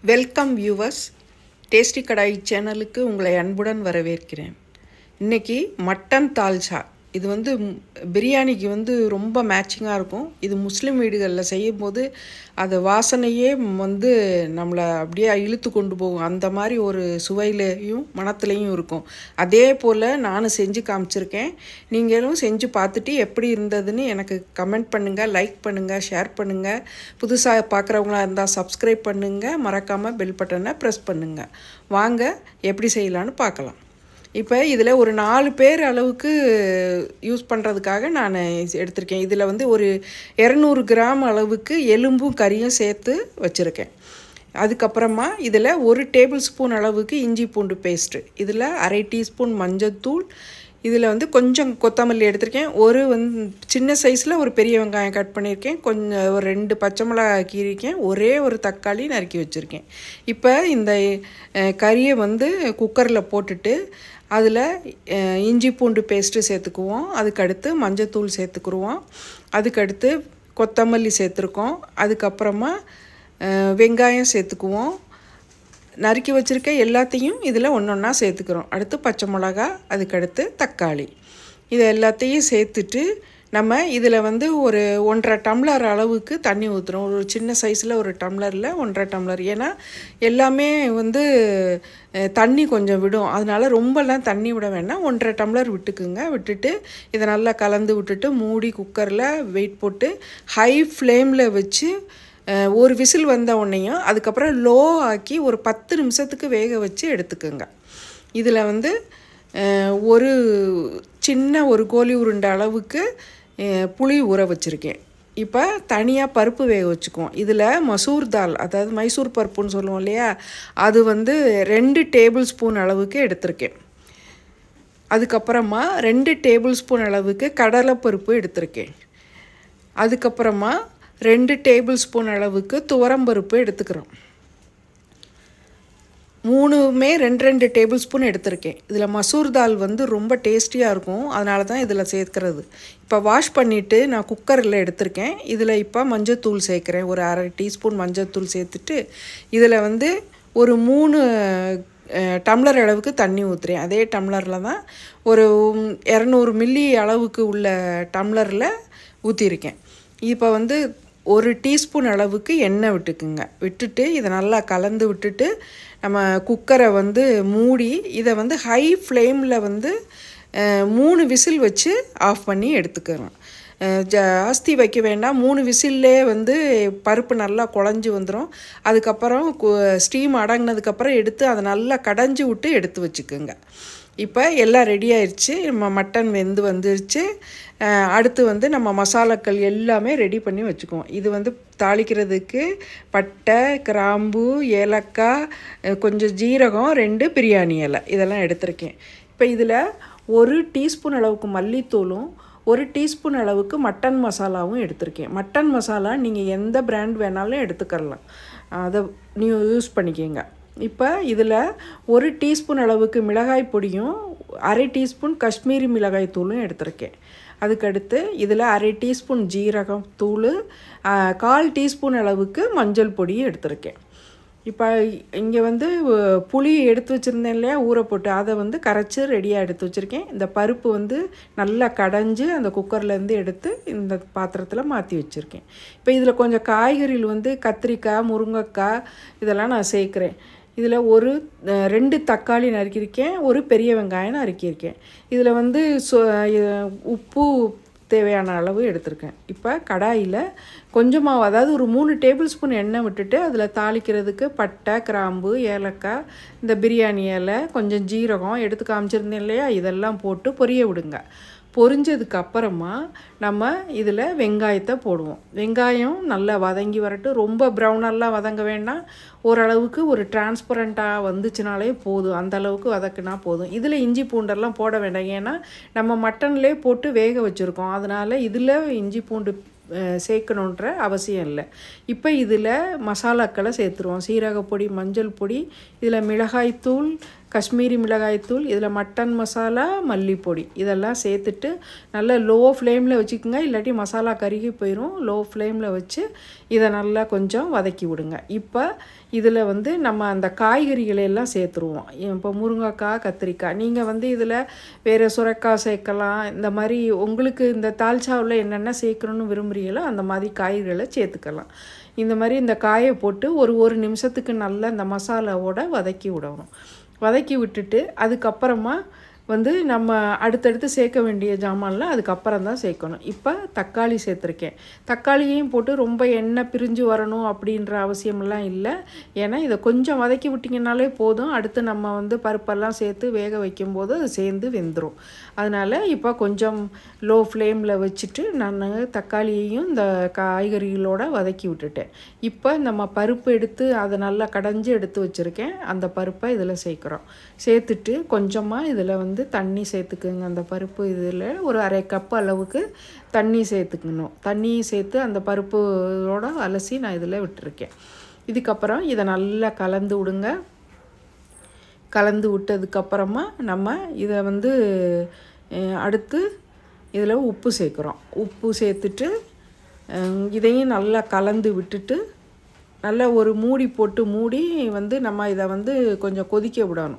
welcome viewers tasty கடாய் சேனலுக்கு உங்களை அன்புடன் வரவேற்கிறேன் இன்னைக்கு மட்டன் தால்சா இது வந்து ம், பிரியாணிக்கு வந்து ரொம்ப மேட்சிங்காக இருக்கும் இது முஸ்லீம் வீடுகளில் செய்யும்போது அது வாசனையே வந்து நம்மளை அப்படியே இழுத்து கொண்டு போகும் அந்த மாதிரி ஒரு சுவையிலையும் மணத்துலேயும் இருக்கும் அதே போல் நானும் செஞ்சு காமிச்சிருக்கேன் நீங்களும் செஞ்சு பார்த்துட்டு எப்படி இருந்ததுன்னு எனக்கு கமெண்ட் பண்ணுங்கள் லைக் பண்ணுங்கள் ஷேர் பண்ணுங்கள் புதுசாக பார்க்குறவங்களா இருந்தால் சப்ஸ்கிரைப் பண்ணுங்கள் மறக்காமல் பெல் பட்டனை ப்ரெஸ் பண்ணுங்கள் வாங்க எப்படி செய்யலான்னு பார்க்கலாம் இப்போ இதில் ஒரு நாலு பேர் அளவுக்கு யூஸ் பண்ணுறதுக்காக நான் எடுத்திருக்கேன் இதில் வந்து ஒரு இரநூறு கிராம் அளவுக்கு எலும்பும் கறியும் சேர்த்து வச்சுருக்கேன் அதுக்கப்புறமா இதில் ஒரு டேபிள் ஸ்பூன் அளவுக்கு இஞ்சி பூண்டு பேஸ்ட்டு இதில் அரை டீஸ்பூன் மஞ்சள்தூள் இதில் வந்து கொஞ்சம் கொத்தமல்லி எடுத்திருக்கேன் ஒரு வந்து சின்ன சைஸில் ஒரு பெரிய வெங்காயம் கட் பண்ணியிருக்கேன் கொஞ்சம் ஒரு ரெண்டு பச்சை மிளகாய் கீறியிருக்கேன் ஒரே ஒரு தக்காளி நறுக்கி வச்சுருக்கேன் இப்போ இந்த அஹ், கறியை வந்து குக்கரில் போட்டுட்டு அதில் அஹ், இஞ்சி பூண்டு பேஸ்ட்டு சேர்த்துக்குவோம் அதுக்கடுத்து மஞ்சத்தூள் சேர்த்துக்குருவோம் அதுக்கடுத்து கொத்தமல்லி சேர்த்துருக்கோம் அதுக்கப்புறமா அஹ், வெங்காயம் சேர்த்துக்குவோம் நறுக்கி வச்சுருக்க எல்லாத்தையும் இதில் ஒன்று ஒன்றா சேர்த்துக்கிறோம் அடுத்து பச்சை மிளகா அதுக்கடுத்து தக்காளி இது எல்லாத்தையும் சேர்த்துட்டு நம்ம இதில் வந்து ஒரு ஒன்றரை டம்ளர் அளவுக்கு தண்ணி ஊற்றுறோம் ஒரு சின்ன சைஸில் ஒரு டம்ளரில் ஒன்றரை டம்ளர் ஏன்னா எல்லாமே வந்து அஹ், தண்ணி கொஞ்சம் விடும் அதனால ரொம்பலாம் தண்ணி விட வேண்டாம் ஒன்றரை டம்ளர் விட்டுக்குங்க விட்டுட்டு இதை நல்லா கலந்து விட்டுட்டு மூடி குக்கரில் வெயிட் போட்டு ஹை ஃப்ளேமில் வச்சு அஹ், ஒரு விசில் வந்த உடனேயும் அதுக்கப்புறம் லோ ஆக்கி ஒரு பத்து நிமிஷத்துக்கு வேக வச்சு எடுத்துக்கோங்க இதில் வந்து அஹ், ஒரு சின்ன ஒரு கோழி உருண்டை அளவுக்கு அஹ், புளி ஊற வச்சுருக்கேன் இப்போ தனியாக பருப்பு வேக வச்சுக்குவோம் இதில் மசூர் தால் அதாவது மைசூர் பருப்புன்னு சொல்லுவோம் இல்லையா அது வந்து ரெண்டு டேபிள் ஸ்பூன் அளவுக்கு எடுத்திருக்கேன் அதுக்கப்புறமா ரெண்டு டேபிள் ஸ்பூன் அளவுக்கு கடலைப்பருப்பு எடுத்திருக்கேன் அதுக்கப்புறமா ரெண்டு டேபிள் ஸ்பூன் அளவுக்கு துவரம்பருப்பு எடுத்துக்கிறோம் மூணுமே ரெண்டு ரெண்டு டேபிள் ஸ்பூன் எடுத்திருக்கேன் இதில் மசூர் தால் வந்து ரொம்ப டேஸ்டியாக இருக்கும் அதனால தான் இதில் சேர்க்குறது இப்போ வாஷ் பண்ணிவிட்டு நான் குக்கரில் எடுத்திருக்கேன் இதில் இப்போ மஞ்சத்தூள் சேர்க்குறேன் ஒரு அரை டீஸ்பூன் மஞ்சத்தூள் சேர்த்துட்டு இதில் வந்து ஒரு மூணு அஹ், டம்ளர் அளவுக்கு தண்ணி ஊற்றுறேன் அதே டம்ளரில் தான் ஒரு இரநூறு மில்லி அளவுக்கு உள்ள டம்ளரில் ஊற்றிருக்கேன் இப்போ வந்து ஒரு டீஸ்பூன் அளவுக்கு எண்ணெய் விட்டுக்குங்க விட்டுட்டு இதை நல்லா கலந்து விட்டுட்டு நம்ம குக்கரை வந்து மூடி இதை வந்து ஹை ஃப்ளேமில் வந்து அஹ், மூணு விசில் வச்சு ஆஃப் பண்ணி எடுத்துக்கிறோம் அஹ், ஜாஸ்தி வைக்க வேண்டாம் மூணு விசில்லே வந்து பருப்பு நல்லா குழஞ்சி வந்துடும் அதுக்கப்புறம் ஸ்டீம் அடங்கினதுக்கப்புறம் எடுத்து அதை நல்லா கடைஞ்சி விட்டு எடுத்து வச்சுக்கோங்க இப்போ எல்லாம் ரெடி ஆயிடுச்சு நம்ம மட்டன் வெந்து வந்துருச்சு அஹ் அடுத்து வந்து நம்ம மசாலாக்கள் எல்லாமே ரெடி பண்ணி வச்சுக்குவோம் இது வந்து தாளிக்கிறதுக்கு பட்டை கிராம்பு ஏலக்காய் அஹ் கொஞ்சம் ஜீரகம் ரெண்டு பிரியாணி இலை இதெல்லாம் எடுத்திருக்கேன் இப்போ இதில் ஒரு டீஸ்பூன் அளவுக்கு மல்லித்தூளும் ஒரு டீஸ்பூன் அளவுக்கு மட்டன் மசாலாவும் எடுத்திருக்கேன் மட்டன் மசாலா நீங்கள் எந்த பிராண்ட் வேணாலும் எடுத்துக்கலாம் அதை நீ யூஸ் பண்ணிக்கோங்க இப்போ இதில் ஒரு டீஸ்பூன் அளவுக்கு மிளகாய் பொடியும் அரை டீஸ்பூன் காஷ்மீரி மிளகாய் தூளும் எடுத்திருக்கேன் அதுக்கடுத்து இதில் அரை டீஸ்பூன் ஜீரகம் தூள் ஆ, கால் டீஸ்பூன் அளவுக்கு மஞ்சள் பொடியும் எடுத்திருக்கேன் இப்போ இங்கே வந்து அஹ், புளி எடுத்து வச்சுருந்தேன் இல்லையா ஊற போட்டு அதை வந்து கரைச்சி ரெடியாக எடுத்து வச்சுருக்கேன் இந்த பருப்பு வந்து நல்லா கடைஞ்சு அந்த குக்கர்லேருந்து எடுத்து இந்த பாத்திரத்தில் மாற்றி வச்சுருக்கேன் இப்போ இதில் கொஞ்சம் காய்கறிகள் வந்து கத்திரிக்காய் முருங்கைக்காய் இதெல்லாம் நான் சேர்க்குறேன் இதில் ஒரு அஹ், ரெண்டு தக்காளி நறுக்கியிருக்கேன் ஒரு பெரிய வெங்காயம் நறுக்கியிருக்கேன் இதில் வந்து சொ அஹ், உப்பு தேவையான அளவு எடுத்திருக்கேன் இப்போ கடாயில் கொஞ்சமாக அதாவது ஒரு மூணு டேபிள் ஸ்பூன் எண்ணெய் விட்டுட்டு அதில் தாளிக்கிறதுக்கு பட்டை கிராம்பு ஏலக்காய் இந்த பிரியாணி இலை கொஞ்சம் ஜீரகம் எடுத்து காமிச்சிருந்தேன் இல்லையா இதெல்லாம் போட்டு பொரிய விடுங்க பொரிஞ்சதுக்கு அப்புறமா நம்ம இதில் வெங்காயத்தை போடுவோம் வெங்காயம் நல்லா வதங்கி வரட்டும் ரொம்ப ப்ரௌனெல்லாம் வதங்க வேண்டாம் ஓரளவுக்கு ஒரு டிரான்ஸ்பரண்ட்டாக வந்துச்சுனாலே போதும் அந்த அளவுக்கு வதக்குனா போதும் இதில் இஞ்சி பூண்டெல்லாம் போட வேண்டாம் ஏன்னா நம்ம மட்டன்லேயே போட்டு வேக வச்சுருக்கோம் அதனால் இதில் இஞ்சி பூண்டு அஹ், சேர்க்கணுன்ற அவசியம் இல்லை இப்போ இதில் மசாலாக்களை சேர்த்துருவோம் சீரகப்பொடி மஞ்சள் பொடி இதில் மிளகாய்த்தூள் காஷ்மீரி மிளகாய்த்தூள் இதில் மட்டன் மசாலா மல்லிப்பொடி இதெல்லாம் சேர்த்துட்டு நல்லா லோ ஃப்ளேமில் வச்சுக்கோங்க இல்லாட்டி மசாலா கருகி போயிடும் லோ ஃப்ளேமில் வச்சு இதை நல்லா கொஞ்சம் வதக்கி விடுங்க இப்போ இதில் வந்து நம்ம அந்த காய்கறிகளை எல்லாம் சேர்த்துருவோம் இப்போ முருங்கைக்காய் கத்திரிக்காய் நீங்கள் வந்து இதில் வேறு சுரைக்காய் சேர்க்கலாம் இந்த மாதிரி உங்களுக்கு இந்த தால்ச்சாவில் என்னென்ன சேர்க்கணுன்னு விரும்புகிறீங்களோ அந்த மாதிரி காய்கறிகளை சேர்த்துக்கலாம் இந்த மாதிரி இந்த காயை போட்டு ஒரு ஒரு நிமிஷத்துக்கு நல்லா இந்த மசாலாவோட வதக்கி விடணும் வதக்கி விட்டுட்டு அதுக்கப்புறமா வந்து நம்ம அடுத்தடுத்து சேர்க்க வேண்டிய ஜாமான்லாம் அதுக்கப்புறம் தான் சேர்க்கணும் இப்போ தக்காளி சேர்த்துருக்கேன் தக்காளியையும் போட்டு ரொம்ப எண்ணெய் பிரிஞ்சு வரணும் அப்படின்ற அவசியமெல்லாம் இல்லை ஏன்னா இதை கொஞ்சம் வதக்கி விட்டிங்கனாலே போதும் அடுத்து நம்ம வந்து பருப்பெல்லாம் சேர்த்து வேக வைக்கும்போது அது சேர்ந்து வெந்துடும் அதனால் இப்போ கொஞ்சம் லோ ஃப்ளேமில் வச்சுட்டு நான் தக்காளியையும் இந்த காய்கறிகளோட வதக்கி விட்டுட்டேன் இப்போ நம்ம பருப்பு எடுத்து அதை நல்லா கடைஞ்சி எடுத்து வச்சுருக்கேன் அந்த பருப்பை இதில் சேர்க்குறோம் சேர்த்துட்டு கொஞ்சமாக இதில் வந்து தண்ணி சேர்த்துக்குங்க அந்த பருப்பு இதில் ஒரு அரை கப் அளவுக்கு தண்ணி சேர்த்துக்கணும் தண்ணி சேர்த்து அந்த பருப்போட அலசி நான் இதில் விட்டுருக்கேன் இதுக்கப்புறம் இதை நல்லா கலந்து விடுங்க கலந்து விட்டதுக்கப்புறமா நம்ம இதை வந்து அஹ், அடுத்து இதில் உப்பு சேர்க்குறோம் உப்பு சேர்த்துட்டு அஹ், இதையும் நல்லா கலந்து விட்டுட்டு நல்லா ஒரு மூடி போட்டு மூடி வந்து நம்ம இதை வந்து கொஞ்சம் கொதிக்க விடணும்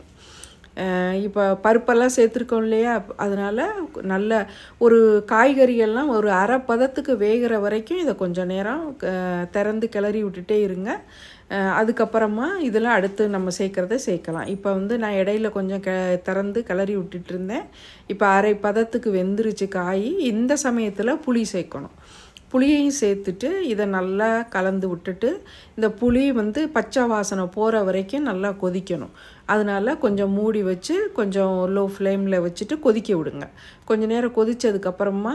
இப்போ பருப்பெல்லாம் சேர்த்துருக்கோம் இல்லையா அதனால் நல்ல ஒரு காய்கறிகள்லாம் ஒரு அரை பதத்துக்கு வேகிற வரைக்கும் இதை கொஞ்சம் நேரம் அஹ், திறந்து கிளறி விட்டுட்டே இருங்க அஹ், அதுக்கப்புறமா இதெல்லாம் அடுத்து நம்ம சேர்க்குறத சேர்க்கலாம் இப்போ வந்து நான் இடையில கொஞ்சம் க திறந்து கிளறி விட்டுட்டு இருந்தேன் இப்போ அரை பதத்துக்கு வெந்துருச்சு காய் இந்த சமயத்தில் புளி சேர்க்கணும் புளியையும் சேர்த்துட்டு இதை நல்லா கலந்து விட்டுட்டு இந்த புளி வந்து பச்சை வாசனை போகிற வரைக்கும் நல்லா கொதிக்கணும் அதனால கொஞ்சம் மூடி வச்சு கொஞ்சம் லோ ஃப்ளேமில் வச்சுட்டு கொதிக்க விடுங்க கொஞ்ச நேரம் கொதிச்சதுக்கப்புறமா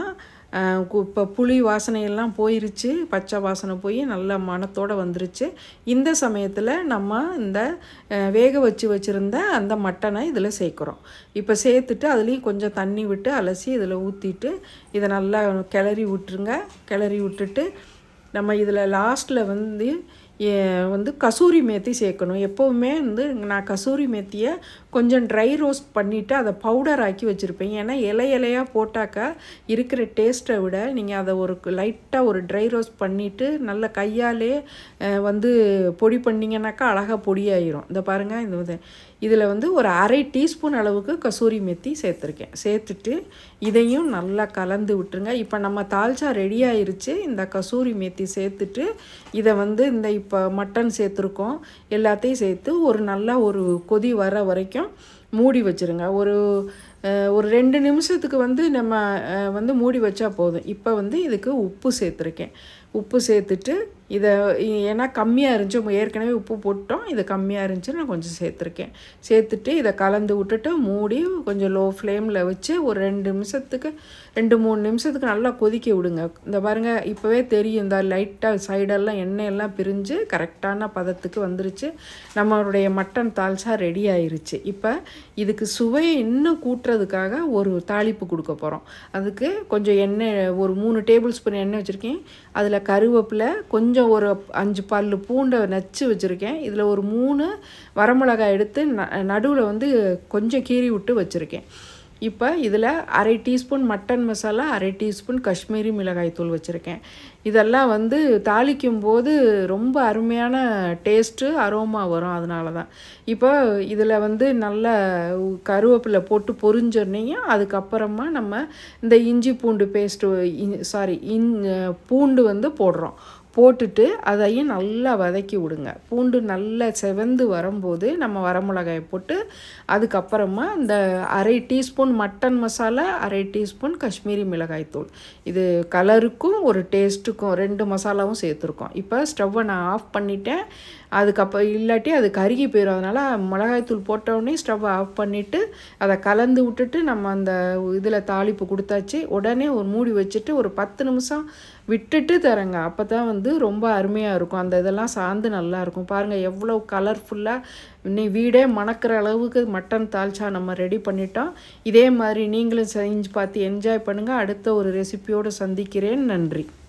இப்போ புளி வாசனையெல்லாம் போயிருச்சு பச்சை வாசனை போய் நல்லா மணத்தோடு வந்துருச்சு இந்த சமயத்தில் நம்ம இந்த அஹ், வேக வச்சு வச்சுருந்த அந்த மட்டனை இதில் சேர்க்குறோம் இப்போ சேர்த்துட்டு அதுலேயும் கொஞ்சம் தண்ணி விட்டு அலசி இதில் ஊற்றிட்டு இதை நல்லா கிளறி விட்டுருங்க கிளறி விட்டுட்டு நம்ம இதில் லாஸ்ட்டில் வந்து ஏ, வந்து கசூரி மேத்தி சேர்க்கணும் எப்போவுமே வந்து நான் கசூரி மேத்தியை கொஞ்சம் ட்ரை ரோஸ்ட் பண்ணிவிட்டு அதை பவுடர் ஆக்கி வச்சுருப்பேன் ஏன்னா இலை இலையாக போட்டாக்கா இருக்கிற டேஸ்ட்டை விட நீங்கள் அதை ஒரு லைட்டாக ஒரு ட்ரை ரோஸ்ட் பண்ணிவிட்டு நல்ல கையாலே அஹ், வந்து பொடி பண்ணிங்கனாக்கா அழகாக பொடியாயிரும் இந்த பாருங்கள் இந்த இது இதில் வந்து ஒரு அரை டீஸ்பூன் அளவுக்கு கசூரி மெத்தி சேர்த்துருக்கேன் சேர்த்துட்டு இதையும் நல்லா கலந்து விட்டுருங்க இப்போ நம்ம தால்ச்சா ரெடி ஆயிருச்சு இந்த கசூரி மேத்தி சேர்த்துட்டு இதை வந்து இந்த இப்போ மட்டன் சேர்த்துருக்கோம் எல்லாத்தையும் சேர்த்து ஒரு நல்லா ஒரு கொதி வர வரைக்கும் மூடி வச்சுருங்க ஒரு அஹ், ஒரு ரெண்டு நிமிஷத்துக்கு வந்து நம்ம அஹ், வந்து மூடி வச்சா போதும் இப்போ வந்து இதுக்கு உப்பு சேர்த்துருக்கேன் உப்பு சேர்த்துட்டு இதை இ- ஏன்னா கம்மியாக இருந்துச்சு ஏற்கனவே உப்பு போட்டோம் இது கம்மியாக இருந்துச்சு நான் கொஞ்சம் சேர்த்துருக்கேன் சேர்த்துட்டு இதை கலந்து விட்டுட்டு மூடி கொஞ்சம் லோ ஃப்ளேமில் வச்சு ஒரு ரெண்டு நிமிஷத்துக்கு ரெண்டு மூணு நிமிஷத்துக்கு நல்லா கொதிக்க விடுங்க இந்த பாருங்கள் இப்போவே தெரியும் இந்த லைட்டாக சைடெல்லாம் எண்ணெயெல்லாம் பிரிஞ்சு கரெக்டான பதத்துக்கு வந்துருச்சு நம்மளுடைய மட்டன் தால்சா ரெடி ஆயிருச்சு இப்போ இதுக்கு சுவையை இன்னும் கூட்டுறதுக்காக ஒரு தாளிப்பு கொடுக்க போகிறோம் அதுக்கு கொஞ்சம் எண்ணெய் ஒரு மூணு டேபிள் ஸ்பூன் எண்ணெய் வச்சுருக்கேன் அதில் கருவேப்பிலை கொஞ்சம் ஒரு அஞ்சு பல்லு பூண்டை நச்சு வச்சுருக்கேன் இதில் ஒரு மூணு வரமிளகாய் எடுத்து ந நடுவில் வந்து கொஞ்சம் கீறி விட்டு வச்சுருக்கேன் இப்போ இதில் அரை டீஸ்பூன் மட்டன் மசாலா அரை டீஸ்பூன் காஷ்மீரி மிளகாய் தூள் வச்சுருக்கேன் இதெல்லாம் வந்து தாளிக்கும் போது ரொம்ப அருமையான டேஸ்ட்டு அரோமா வரும் அதனால தான் இப்போ இதில் வந்து நல்ல கருவேப்பிலை போட்டு பொரிஞ்சோன்னையும் அதுக்கப்புறமா நம்ம இந்த இஞ்சி பூண்டு பேஸ்ட்டு சாரி இன் பூண்டு வந்து போடுறோம் போட்டுட்டு அதையும் நல்லா வதக்கி விடுங்க பூண்டு நல்லா செவந்து வரும்போது நம்ம வரமிளகாயை போட்டு அதுக்கப்புறமா இந்த அரை டீஸ்பூன் மட்டன் மசாலா அரை டீஸ்பூன் காஷ்மீரி மிளகாய் தூள் இது கலருக்கும் ஒரு டேஸ்ட்டுக்கும் ரெண்டு மசாலாவும் சேர்த்துருக்கோம் இப்போ ஸ்டவ்வை நான் ஆஃப் பண்ணிட்டேன் அதுக்கப்புறம் இல்லாட்டி அது கருகி போயிடும் அதனால் மிளகாய்த்தூள் போட்டவுடனே ஸ்டவ்வை ஆஃப் பண்ணிவிட்டு அதை கலந்து விட்டுட்டு நம்ம அந்த இதில் தாளிப்பு கொடுத்தாச்சு உடனே ஒரு மூடி வச்சுட்டு ஒரு பத்து நிமிஷம் விட்டுட்டு தரேங்க அப்போ தான் வந்து ரொம்ப அருமையாக இருக்கும் அந்த இதெல்லாம் சாந்து நல்லா இருக்கும் பாருங்கள் எவ்வளோ கலர்ஃபுல்லாக இன்னி வீடே மணக்கிற அளவுக்கு மட்டன் தால்ச்சா நம்ம ரெடி பண்ணிட்டோம் இதே மாதிரி நீங்களும் செஞ்சு பார்த்து என்ஜாய் பண்ணுங்கள் அடுத்த ஒரு ரெசிபியோடு சந்திக்கிறேன் நன்றி